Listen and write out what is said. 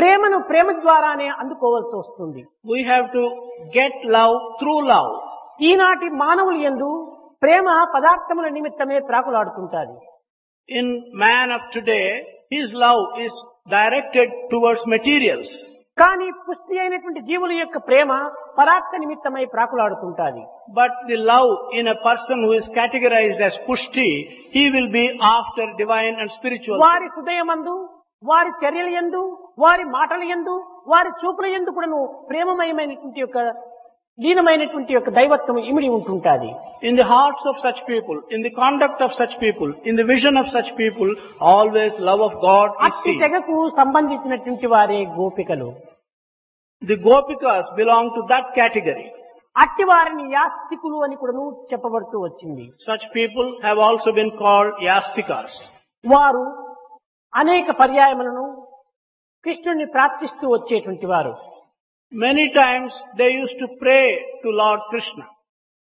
ప్రేమను ప్రేమ ద్వారానే అందుకోవాల్సి వస్తుంది We have to get love through love. ఈనాటి మానవులు ఎందు ప్రేమ పదార్థముల నిమిత్తమే ప్రాకులాడుతుంటాది In man of today, his love is directed towards materials. కానీ పుష్టి అయినటువంటి జీవుల యొక్క ప్రేమ పరార్థ నిమిత్తమై ప్రాకులాడుతుంటాది But the love in a person who is categorized as pushti, he will be after divine and spiritual. వారి హృదయమందు వారి చర్యల యందు వారి మాటల యందు వారి చూపుల యందు కూడాను ప్రేమమయమైనటువంటి యొక్క లీనమైనటువంటి యొక్క దైవత్వం ఇమిడి ఉంటుంటాది In the hearts of such people, in the conduct of such people, in the vision of such people, always love of God is అట్టి seen. తెగకు సంబంధించినటువంటి వారే గోపికలు The Gopikas belong to that category. అట్టి వారిని యాస్తికులు అని కూడాను చెప్పబడుతూ వచ్చింది Such people have also been called yastikas. వారు అనేక పర్యాయములను కృష్ణుని ప్రార్థిస్తూ వచ్చేటువంటి వారు Many times they used to pray to Lord Krishna.